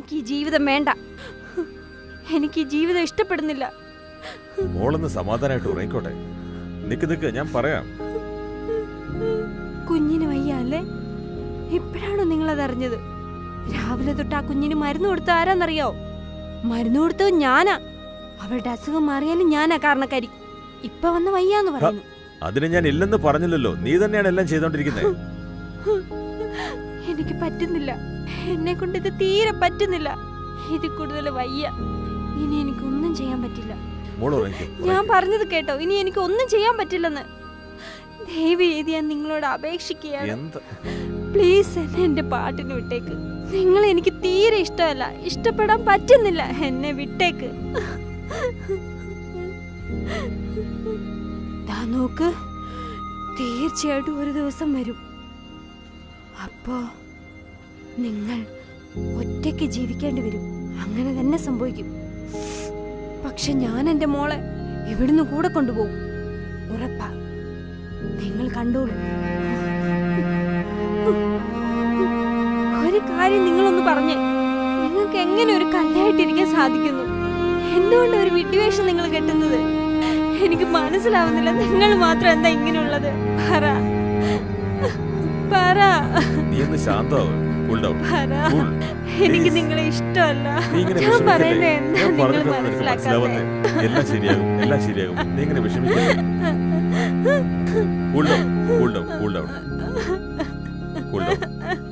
എനിക്ക് ഈ ജീവിതം വേണ്ട എനിക്ക് ഈ ജീവിതം ഇഷ്ടപ്പെടുന്നില്ല മോളൊന്ന് സമാധാനമായിട്ട് ഉറങ്ങിക്കോട്ടെ നിക്ക് നിക്ക് ഞാൻ പറയാം കുഞ്ഞിന് വയ്യ അല്ലേ ഇപ്പോഴാണോ നിങ്ങളത് അറിഞ്ഞത് രാവിലെ തൊട്ട് ആ കുഞ്ഞിന് മരുന്ന് കൊടുത്ത ആരാന്നറിയോ മരുന്ന് കൊടുത്തത് ഞാനാ അവളുടെ അസുഖം മാറിയാലും ഞാനാ കാരണക്കാരി ഇപ്പൊ വന്ന് വയ്യാന്ന് പറയുന്നു അതിന് ഞാൻ ഇല്ലെന്ന് പറഞ്ഞില്ലല്ലോ നീ തന്നെയാണ് എല്ലാം ചെയ്തോണ്ടിരിക്കുന്നത് എനിക്ക് പറ്റുന്നില്ല എന്നെ കൊണ്ട് ഇത് തീരെ പറ്റുന്നില്ല ഇത് കൂടുതൽ വയ്യ ഇനി എനിക്ക് ഒന്നും ചെയ്യാൻ പറ്റില്ല മോള് ഉറങ്ങിക്കോ ഞാൻ പറഞ്ഞത് കേട്ടോ ഇനി എനിക്ക് ഒന്നും ചെയ്യാൻ പറ്റില്ലെന്ന് ദയവ് ചെയ്ത് ഞാൻ നിങ്ങളോട് അപേക്ഷിക്കുകയാണ് എന്താ പ്ലീസ് എന്നെ എന്റെ പാട്ടിന് വിട്ടേക്ക് നിങ്ങൾ എനിക്ക് തീരെ ഇഷ്ടമല്ല ഇഷ്ടപ്പെടാൻ പറ്റുന്നില്ല എന്നെ വിട്ടേക്ക് ദാ നോക്ക് തീർച്ചയായിട്ടും ഒരു ദിവസം വരും അപ്പോ നിങ്ങൾ ഒറ്റയ്ക്ക് ജീവിക്കേണ്ടി വരും അങ്ങനെ തന്നെ സംഭവിക്കും പക്ഷെ ഞാൻ എന്റെ മോളെ ഇവിടുന്ന് കൂടെ കൊണ്ടുപോകും ഉറപ്പാ നിങ്ങൾ കണ്ടോളൂ ഒരു കാര്യം നിങ്ങളൊന്ന് പറഞ്ഞേ നിങ്ങൾക്ക് എങ്ങനെ ഒരു കല്ലായിട്ടിരിക്കാൻ സാധിക്കുന്നു എന്തുകൊണ്ട് ഒരു വിട്ടുവേഷം നിങ്ങൾ കെട്ടുന്നത് എനിക്ക് മനസ്സിലാവുന്നില്ല നിങ്ങൾ മാത്രം എന്താ ഇങ്ങനെയുള്ളത് പറ പറ നീ ഒന്ന് ശാന്തമാവ് കൂൾ ഡൗൺ പറ കൂൾ എനിക്ക് നിങ്ങളെ ഇഷ്ടമല്ല നീ ഇങ്ങനെ ഞാൻ വിഷമിക്കല്ലേ പറയുന്നത് എന്താ ഞാൻ നിങ്ങൾ പറഞ്ഞിട്ടൊന്നും നിനക്ക് മനസ്സിലാക്കാതെ മനസ്സിലാവുന്നേ എല്ലാം ശരിയാകും എല്ലാം ശരിയാകും നീ ഇങ്ങനെ വിഷമിക്കല്ലേ cool down cool down cool down cool down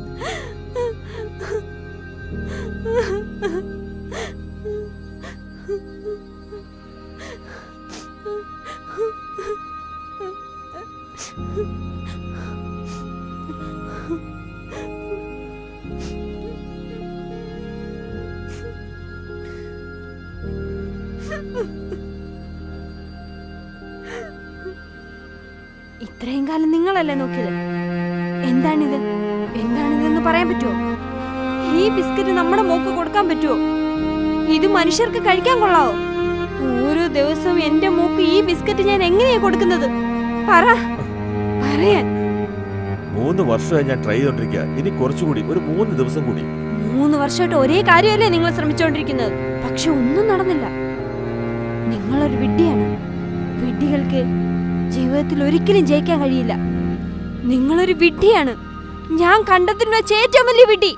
ഇത്രയും കാലം നിങ്ങളല്ലേ നോക്കിയത് എന്താണിത് എന്താണിതെന്ന് പറയാൻ പറ്റുമോ ഈ ബിസ്ക്കറ്റ് നമ്മുടെ മോക്ക് കൊടുക്കാൻ പറ്റുമോ ഇത് മനുഷ്യർക്ക് കഴിക്കാൻ കൊള്ളാവോ ഓരോ ദിവസവും എന്റെ മോക്ക് ഈ ബിസ്ക്കറ്റ് ഞാൻ എങ്ങനെയാ കൊടുക്കുന്നത് പറ പറയാൻ മൂന്ന് വർഷമായി ഞാൻ ട്രൈ ചെയ്തോണ്ടിരിക്കുക ഇനി കുറച്ചുകൂടി ഒരു മൂന്ന് ദിവസം കൂടി മൂന്ന് വർഷമായിട്ട് ഒരേ കാര്യമല്ലേ നിങ്ങൾ ശ്രമിച്ചുകൊണ്ടിരിക്കുന്നത് പക്ഷെ ഒന്നും നടന്നില്ല നിങ്ങളൊരു വിഡ്ഢിയാണ് വിഡ്ഢികൾക്ക് ജീവിതത്തിൽ ഒരിക്കലും ജയിക്കാൻ കഴിയില്ല നിങ്ങളൊരു വിഡ്ഢിയാണ് ഞാൻ കണ്ടെത്തുന്ന വെച്ച ഏറ്റവും വലിയ വിഡ്ഢി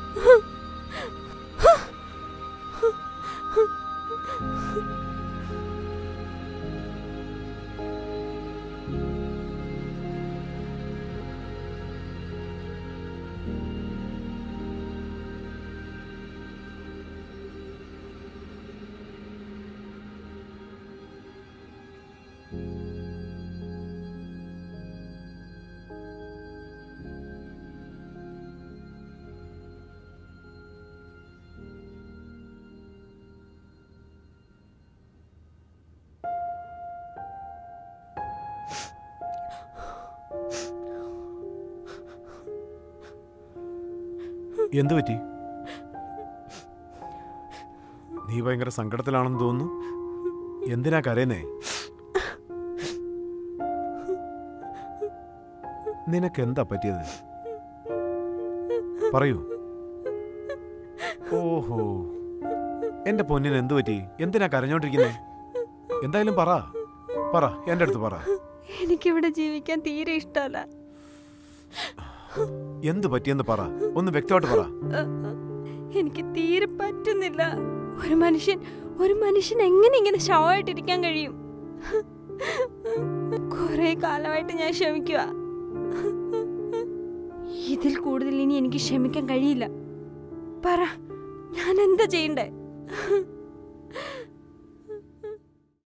എന്തു പറ്റി നീ ഭയങ്കര സങ്കടത്തിലാണെന്ന് തോന്നുന്നു എന്തിനാ കരയുന്നേ നിനക്ക് എന്താ പറ്റിയത് പറയൂ ഓഹോ എന്റെ പൊന്നിന് എന്തു പറ്റി എന്തിനാ കരഞ്ഞോണ്ടിരിക്കുന്നേ എന്തായാലും പറ പറ എന്റെ അടുത്ത് പറ എനിക്കിവിടെ ജീവിക്കാൻ തീരെ ഇഷ്ടമല്ല എന്ത് പറ്റിയെന്ന് പറ ഒന്ന് വ്യക്തമായിട്ട് പറ എനിക്ക് തീരെ പറ്റുന്നില്ല ഒരു മനുഷ്യൻ ഒരു മനുഷ്യൻ എങ്ങനെ ഇങ്ങനെ ശവമായിട്ടിരിക്കാൻ കഴിയും കുറെ കാലമായിട്ട് ഞാൻ ക്ഷമിക്കുക ഇതിൽ കൂടുതൽ ഇനി എനിക്ക് ക്ഷമിക്കാൻ കഴിയില്ല പറ ഞാൻ എന്താ ചെയ്യണ്ടേ